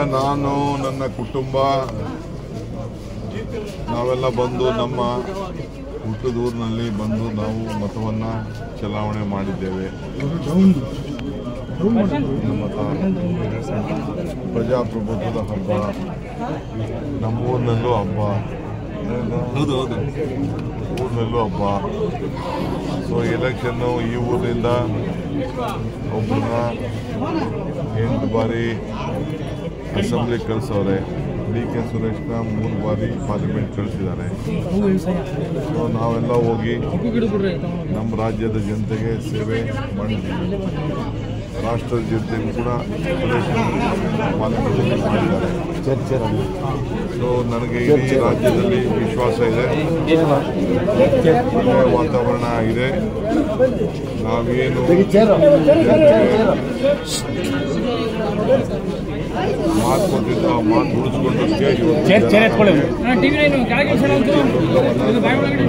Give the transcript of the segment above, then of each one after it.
ನಾನು ನನ್ನ ಕುಟುಂಬ ನಾವೆಲ್ಲ ಬಂದು ನಮ್ಮ ಹುಟ್ಟದ ಊರಿನಲ್ಲಿ ಬಂದು ನಾವು ಮತವನ್ನು ಚಲಾವಣೆ ಮಾಡಿದ್ದೇವೆ ನಮ್ಮ ಮತ ಪ್ರಜಾಪ್ರಭುತ್ವದ ಹಬ್ಬ ನಮ್ಮೂರಿನಲ್ಲೂ ಹಬ್ಬ ಹೌದು ಹೌದು ಊರಿನಲ್ಲೂ ಹಬ್ಬ ಸೊ ಎಲೆಕ್ಷನ್ನು ಈ ಊರಿನಿಂದ ಒಬ್ಬರನ್ನ ಎಂಟು ಬಾರಿ ಅಸೆಂಬ್ಲಿ ಕಳಿಸೋರೆ ಡಿ ಕೆ ಸುರೇಶ್ನ ಮೂರು ಬಾರಿ ಪಾರ್ಲಿಮೆಂಟ್ ಕಳಿಸಿದ್ದಾರೆ ಸೊ ನಾವೆಲ್ಲ ಹೋಗಿ ನಮ್ಮ ರಾಜ್ಯದ ಜನತೆಗೆ ಸೇವೆ ಮಾಡಿದ್ದೀವಿ ರಾಷ್ಟ್ರದ ಜನತೆಗೂ ಕೂಡ ಸುರೇಶ್ ಪಾಲ್ಗೊಳ್ಳಿ ಮಾಡಿದ್ದಾರೆ ಸೊ ನನಗೆ ಇಡೀ ರಾಜ್ಯದಲ್ಲಿ ವಿಶ್ವಾಸ ಇದೆ ಒಳ್ಳೆಯ ವಾತಾವರಣ ಇದೆ ನಾವೇನು ಮಾತು ಕೊಟ್ಟಿದ್ದು ಆ ಮಾತು ಉಳಿಸ್ಕೊಂಡಕ್ಕೆ ಟಿವಿ ನೈನ್ ಕೆಳಗೆ ಸರ್ ಒಂದು ಇದು ಬಾಯಿ ಒಳಗಡೆ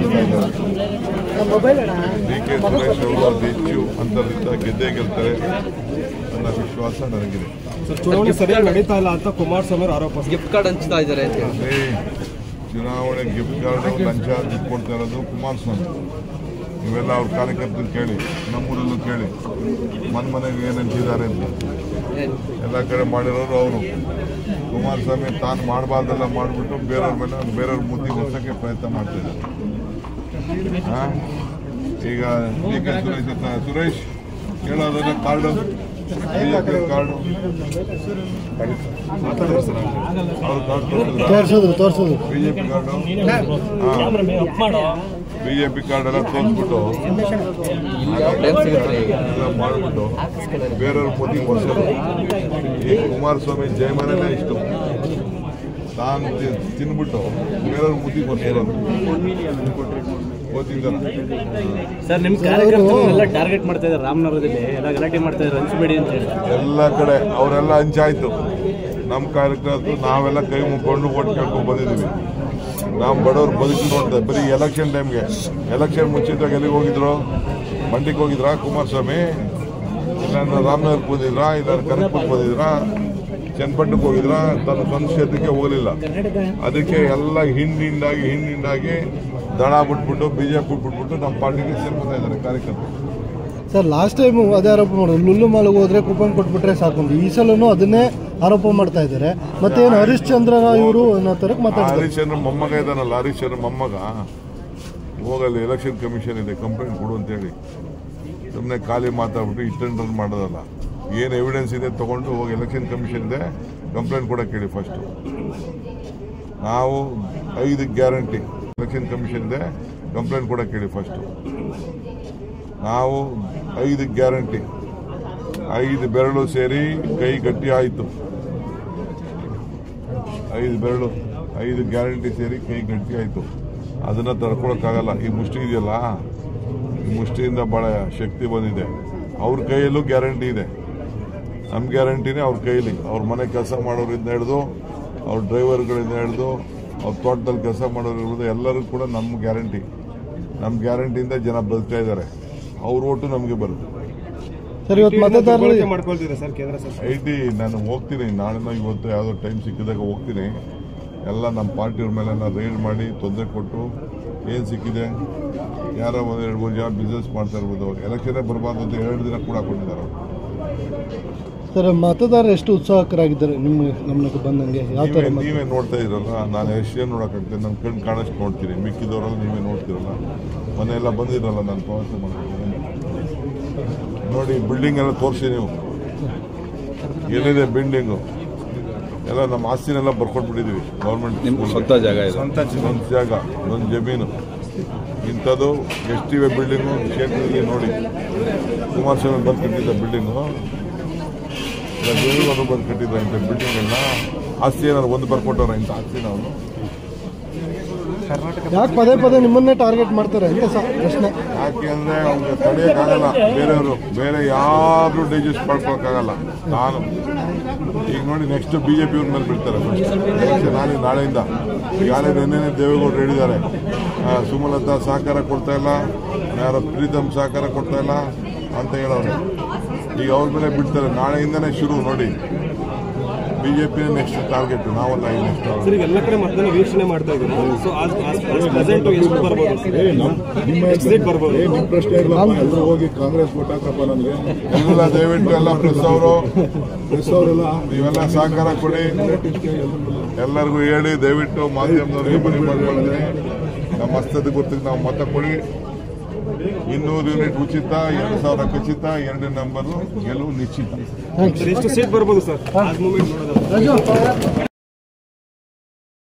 ಡಿ ಕೆ ಸುರೇಶ್ ಅವರು ಅತಿ ಹೆಚ್ಚು ಅಂತರದಿಂದ ಗೆದ್ದೇ ಗೆಲ್ತಾರೆ ನನ್ನ ವಿಶ್ವಾಸ ನನಗಿದೆ ಸರ್ ಚುನಾವಣೆ ಸರಿಯಾಗಿ ನಡೀತಾ ಇಲ್ಲ ಅಂತ ಕುಮಾರಸ್ವಾಮಿ ಅವರು ಆರೋಪ ಸರ್. ಗಿಫ್ಟ್ ಕಾರ್ಡ್ ಹಂಚ್ತಾ ಇದ್ದಾರೆ ಅಂತ ಹೇಳಿ. ಅದೇ ಚುನಾವಣೆ ಗಿಫ್ಟ್ ಕಾರ್ಡ್ ಲಂಚ ದುಡ್ಡು ಕೊಡ್ತಾ ಇರೋದು ಕುಮಾರಸ್ವಾಮಿ ನೀವೆಲ್ಲ ಅವ್ರ ಕಾರ್ಯಕರ್ತರು ಕೇಳಿ ನಮ್ಮೂರಲ್ಲೂ ಕೇಳಿ ಮನ್ ಮನೆಗೆ ಏನು ಹಂಚಿದ್ದಾರೆ ಅಂತ ಎಲ್ಲ ಕಡೆ ಮಾಡಿರೋರು ಅವರು ಕುಮಾರಸ್ವಾಮಿ ತಾನು ಮಾಡಬಾರ್ದೆಲ್ಲ ಮಾಡಿಬಿಟ್ಟು ಬೇರೆಯವ್ರ ಮೇಲೆ ಬೇರೆಯವ್ರ ಮುದ್ದಿ ಹೊಸಕ್ಕೆ ಪ್ರಯತ್ನ ಮಾಡ್ತಿದ್ದಾರೆ ಹಾ? ಈಗ ಡಿ ಕೆ ಸುರೇಶ್ ಹತ್ರ ಸುರೇಶ್ ಕೇಳೋದನ್ನ ಕಾರ್ಡು ಬಿಜೆಪಿ ಕಾರ್ಡು ಅವ್ರ ಕಾರ್ಡ್ ತೋರಿಸಿದ್ರು ತೋರಿಸಿದ್ರು ಬಿಜೆಪಿ ಕಾರ್ಡು ಬಿಜೆಪಿ ಕಾರ್ಡ್ ಎಲ್ಲ ತೋರಿಸ್ಬಿಟ್ಟು ಏನ್ ಸಿಗುತ್ತೆ ಈಗ ಎಲ್ಲ ಮಾಡಿಬಿಟ್ಟು ಬೇರೆಯವ್ರ ಮುದ್ದಿ ಹೊಸರು ಈ ಕುಮಾರಸ್ವಾಮಿ ಜಯಮನೇ ಇಷ್ಟು ತಾನು ತಿ- ತಿನ್ಬಿಟ್ಟು ಬೇರೆಯವ್ರ ಮುದ್ದಿ ಹೊಸರು ಓದಿದ್ದಾರೆ ಸರ್ ನಿಮ್ಮ ಕಾರ್ಯಕರ್ತರನ್ನೆಲ್ಲ ಟಾರ್ಗೆಟ್ ಮಾಡ್ತಾ ಇದ್ದಾರೆ ರಾಮನಗರದಲ್ಲಿ ಎಲ್ಲ ಗಲಾಟೆ ಮಾಡ್ತಾ ಇದ್ದಾರೆ ಹಂಚಬೇಡಿ ಅಂತ ಹೇಳಿ ಎಲ್ಲ ಕಡೆ ಅವರೆಲ್ಲ ಹಂಚಾಯ್ತು ನಮ್ಮ ಕಾರ್ಯಕರ್ತರು ನಾವೆಲ್ಲ ಕೈ ಮುಕ್ಕೊಂಡು ಓಟ್ ಕೇಳ್ಕೊಂಡು ಬಂದಿದ್ದೀವಿ ನಾವು ಬಡವ್ರು ಬದುಕಿ ನೋಡ್ದೆ ಬರೀ ಎಲೆಕ್ಷನ್ ಟೈಮ್ಗೆ ಎಲೆಕ್ಷನ್ ಮುಂಚಿತವಾಗಿ ಎಲ್ಲಿಗೆ ಹೋಗಿದ್ರು ಮಂಡಿಗೆ ಹೋಗಿದ್ರಾ ಕುಮಾರಸ್ವಾಮಿ ಇಲ್ಲ ರಾಮನಗರಕ್ಕೆ ಬಂದಿದ್ರಾ ಇಲ್ಲ ಕನಕಪುರಕ್ಕೆ ಬಂದಿದ್ರಾ ಚನ್ನಪಟ್ಟಣಕ್ಕೆ ಹೋಗಿದ್ರಾ ತನ್ನ ಸ್ವಂತ ಕ್ಷೇತ್ರಕ್ಕೆ ಹೋಗಲಿಲ್ಲ ಅದಕ್ಕೆ ಎಲ್ಲ ಹಿಂಡ್ ಹಿಂಡಾಗಿ ಹಿಂಡ್ ಹಿಂಡಾಗಿ ದಳ ಬಿಟ್ಬಿಟ್ಟು ಬಿಜೆಪಿ ಬಿಟ್ಬಿಟ್ಟು ನಮ್ಮ ಪಾರ್ಟಿಗೆ ಸೇರ್ಕೊತಾ ಇದ್ದಾರೆ ಕಾರ್ಯಕರ್ತರು ಸರ್ ಲಾಸ್ಟ್ ಟೈಮ್ ಅದೇ ಆರೋಪ ಮಾಡೋದು ಲುಲ್ಲು ಮಾಲ್ಗೆ ಹೋದ್ರೆ ಕೂಪನ್ ಕೊಟ್ಬಿಟ್ರೆ ಸಾಕು ಅಂತ ಈ ಸಲನೂ ಅದನ್ನೇ ಆರೋಪ ಮಾಡ್ತಾ ಇದ್ದಾರೆ ಮತ್ತೇನು ಹರಿಶ್ಚಂದ್ರ ಇವರು ಅನ್ನೋ ಥರಕ್ಕೆ ಮಾತಾಡ್ತಾರೆ ಹರೀಶ್ಚಂದ್ರ ಮೊಮ್ಮಗ ಇದ್ದಾನಲ್ಲ ಹರೀಶ್ಚಂದ್ರ ಮೊಮ್ಮಗ ಹೋಗಲ್ಲಿ ಎಲೆಕ್ಷನ್ ಕಮಿಷನ್ ಇದೆ ಕಂಪ್ಲೇಂಟ್ ಕೊಡು ಅಂತೇಳಿ ಸುಮ್ಮನೆ ಖಾಲಿ ಮಾತಾಡ್ಬಿಟ್ಟು ಇಷ್ಟೆಂಡ್ ಮಾಡೋದಲ್ಲ ಏನು ಎವಿಡೆನ್ಸ್ ಇದೆ ತಗೊಂಡು ಹೋಗಿ ಎಲೆಕ್ಷನ್ ಕಮಿಷನ್ ಇದೆ ಕಂಪ್ಲೇಂಟ್ ಕೊಡಕ್ಕೆ ಹೇಳಿ ಫಸ್ಟು ನಾವು ಐದು ಗ್ಯಾರಂಟಿ ಎಲೆಕ್ಷನ್ ಕಮಿಷನ್ ಇದೆ ಕಂಪ್ಲೇಂಟ್ ಕೊಡಕ್ಕೆ ಹೇಳಿ ಫಸ್ಟು ನಾವು ಐದು ಗ್ಯಾರಂಟಿ ಐದು ಬೆರಳು ಸೇರಿ ಕೈ ಗಟ್ಟಿ ಆಯಿತು ಐದು ಬೆರಳು ಐದು ಗ್ಯಾರಂಟಿ ಸೇರಿ ಕೈ ಗಟ್ಟಿ ಆಯಿತು ಅದನ್ನು ತಡ್ಕೊಳಕ್ಕಾಗಲ್ಲ ಈ ಮುಷ್ಟಿ ಇದೆಯಲ್ಲ ಈ ಮುಷ್ಟಿಯಿಂದ ಭಾಳ ಶಕ್ತಿ ಬಂದಿದೆ ಅವ್ರ ಕೈಯಲ್ಲೂ ಗ್ಯಾರಂಟಿ ಇದೆ ನಮ್ಮ ಗ್ಯಾರಂಟಿನೇ ಅವ್ರ ಕೈಲಿ ಅವ್ರ ಮನೆ ಕೆಲಸ ಮಾಡೋರಿಂದ ಹಿಡಿದು ಅವ್ರ ಡ್ರೈವರ್ಗಳಿಂದ ಹಿಡಿದು ಅವ್ರ ತೋಟದಲ್ಲಿ ಕೆಲಸ ಮಾಡೋರು ಹಿಡಿದು ಎಲ್ಲರೂ ಕೂಡ ನಮ್ಮ ಗ್ಯಾರಂಟಿ ನಮ್ಮ ಗ್ಯಾರಂಟಿಯಿಂದ ಜನ ಬದುಕ್ತಾ ಇದ್ದಾರೆ ಅವ್ರ ಓಟು ನಮಗೆ ಬರುತ್ತೆ ಸರ್ ಇವತ್ತು ಮತದಾರರು ದುರ್ಬಳಕೆ ಮಾಡ್ಕೊಳ್ತಿದೆ ಸರ್ ಕೇಂದ್ರ ಸರ್ಕಾರ ಐ ಟಿ ನಾನು ಹೋಗ್ತೀನಿ ನಾಳೆನೋ ಇವತ್ತು ಯಾವುದೋ ಟೈಮ್ ಸಿಕ್ಕಿದಾಗ ಹೋಗ್ತೀನಿ ಎಲ್ಲ ನಮ್ಮ ಪಾರ್ಟಿಯವ್ರ ಮೇಲೆಲ್ಲ ರೈಡ್ ಮಾಡಿ ತೊಂದರೆ ಕೊಟ್ಟು ಏನು ಸಿಕ್ಕಿದೆ ಯಾರೋ ಒಂದು ಎರಡು ಮೂರು ಜನ ಬಿಸ್ನೆಸ್ ಮಾಡ್ತಾ ಇರ್ಬೋದು ಎಲೆಕ್ಷನ್ನೇ ಬರಬಾರ್ದು ಅಂತ ಎರಡು ದಿನ ಕೂಡ ಹಾಕೊಂಡಿದ್ದಾರೆ ಅವ್ರು. ಸರ್ ಮತದಾರರು ಎಷ್ಟು ಉತ್ಸಾಹಕರಾಗಿದ್ದಾರೆ ನಿಮ್ಮ ಗಮನಕ್ಕೆ ಬಂದಂಗೆ ಯಾವ ಥರ ನೀವೇ ಮತ- ನೀವೇ ನೋಡ್ತಾ ಇದ್ರಲ್ಲ ನಾನು ಎಷ್ಟು ಏನು ನೋಡೋಕ್ಕಾಗ್ತದೆ ನನ್ನ ಕಣ್ಣು ಕಾಣಷ್ಟು ನೋಡ್ತೀನಿ ಮಿಕ್ಕಿದವರೆಲ್ಲ ನೀವೇ ನೋಡ್ತೀರಲ್ಲ ಮನೆಯೆಲ್ಲ ಬಂದಿರಲ್ಲ ನಾನು ಪ್ರವಾಸ ಮಾಡ್ತೀನಿ ನೋಡಿ ಬಿಲ್ಡಿಂಗ್ ಎಲ್ಲ ತೋರಿಸಿ ನೀವು ಏನಿದೆ ಬಿಲ್ಡಿಂಗು ಎಲ್ಲ ನಮ್ಮ ಆಸ್ತಿನೆಲ್ಲ ಬರ್ಕೊಟ್ಬಿಟ್ಟಿದ್ದೀವಿ ಗೌರ್ಮೆಂಟ್ ನಿಮ್ಮ ಸ್ವಂತ ಜಾಗ ಇದೆ ಸ್ವಂತ ಸ್ವಂತ ಜಾಗ ನನ್ನ ಜಮೀನು ಇಂಥದ್ದು ಎಷ್ಟಿವೆ ಬಿಲ್ಡಿಂಗು ಕ್ಷೇತ್ರದಲ್ಲಿ ನೋಡಿ ಕುಮಾರಸ್ವಾಮಿ ಬಂದು ಕಟ್ಟಿದ್ದ ಬಿಲ್ಡಿಂಗು ದೇವರು ಬಂದು ಕಟ್ಟಿದ್ದ ಇಂಥ ಬಿಲ್ಡಿಂಗ್ಗಳನ್ನ ಆಸ್ತಿ ಏನಾದ್ರು ಒಂದು ಬರ್ಕೊಟ್ಟವ್ರ ಇಂಥ ಆಸ್ತಿನ ಅವನು ಯಾಕೆ ಪದೇ ಪದೇ ನಿಮ್ಮನ್ನೇ ಟಾರ್ಗೆಟ್ ಮಾಡ್ತಾರೆ ಅಂತ ಸರ್ ಪ್ರಶ್ನೆ ಯಾಕೆ ಅಂದ್ರೆ ಅವ್ರಿಗೆ ತಡೆಯೋಕ್ಕಾಗಲ್ಲ ಬೇರೆಯವರು ಬೇರೆ ಯಾರು ಡೈಜೆಸ್ಟ್ ಮಾಡ್ಕೊಳಕ್ಕಾಗಲ್ಲ ನಾನು ಈಗ ನೋಡಿ ನೆಕ್ಸ್ಟ್ ಬಿಜೆಪಿ ಅವ್ರ ಮೇಲೆ ಬೀಳ್ತಾರೆ ಎಲೆಕ್ಷನ್ ನಾಳೆ ನಾಳೆಯಿಂದ ಈಗಾಗಲೇ ನಿನ್ನೆ ದೇವೇಗೌಡರು ಹೇಳಿದ್ದಾರೆ ಆ, ಸುಮಲತಾ ಸಹಕಾರ ಕೊಡ್ತಾ ಇಲ್ಲ ಯಾರೋ ಪ್ರೀತಮ್ ಸಹಕಾರ ಕೊಡ್ತಾ ಇಲ್ಲ ಅಂತ ಹೇಳೋರು ಈಗ ಅವ್ರ ಮೇಲೆ ಬಿಡ್ತಾರೆ ನಾಳೆಯಿಂದನೇ ಶುರು ನೋಡಿ ಬಿಜೆಪಿ ನೆಕ್ಸ್ಟ್ ಟಾರ್ಗೆಟ್ ನಾವಲ್ಲ ನೆಕ್ಸ್ಟ್ ಸರ್ ಈಗ ಎಲ್ಲ ಕಡೆ ಮತದಾನ ವೀಕ್ಷಣೆ ಮಾಡ್ತಾ ಇದ್ದೀರಾ ಸೊ ಪ್ರೆಸೆಂಟ್ ಎಷ್ಟು ಬರ್ಬೋದು ಎಕ್ಸಿಟ್ ಬರ್ಬೋದು ನಿಮ್ಮ ಪ್ರಶ್ನೆ ಇರ್ಲಪ್ಪ ಎಲ್ಲರೂ ಹೋಗಿ ಕಾಂಗ್ರೆಸ್ ಓಟ್ ಹಾಕಪ್ಪ ನನಗೆ ಎಲ್ಲ ದಯವಿಟ್ಟು ಎಲ್ಲ ಪ್ರೆಸ್ ಅವರು ಪ್ರೆಸ್ ಅವರೆಲ್ಲ ನೀವೆಲ್ಲ ಸಹಕಾರ ಕೊಡಿ ಎಲ್ಲರಿಗೂ ಹೇಳಿ ದಯವಿಟ್ಟು ಮಾಧ್ಯಮದವರಿಗೆ ಮನವಿ ಮಾಡ್ಕೊಳ್ತೀನಿ ನಮ್ಮ ಹಸ್ತದ ಗುರ್ತಿಗೆ ನಾವು ಮತ ಕೊಡಿ ಇನ್ನೂರು ಯೂನಿಟ್ ಉಚಿತ ಎರಡು ಸಾವಿರ ಖಚಿತ ಎರಡನೇ ನಂಬರ್ ಗೆಲುವು ನಿಶ್ಚಿತ ಸರ್ ಎಷ್ಟು ಸೀಟ್ ಬರ್ಬೋದು ಸರ್ ಆ ಮೂಮೆಂಟ್ ನೋಡೋದಾದ್ರೆ ರಾಜು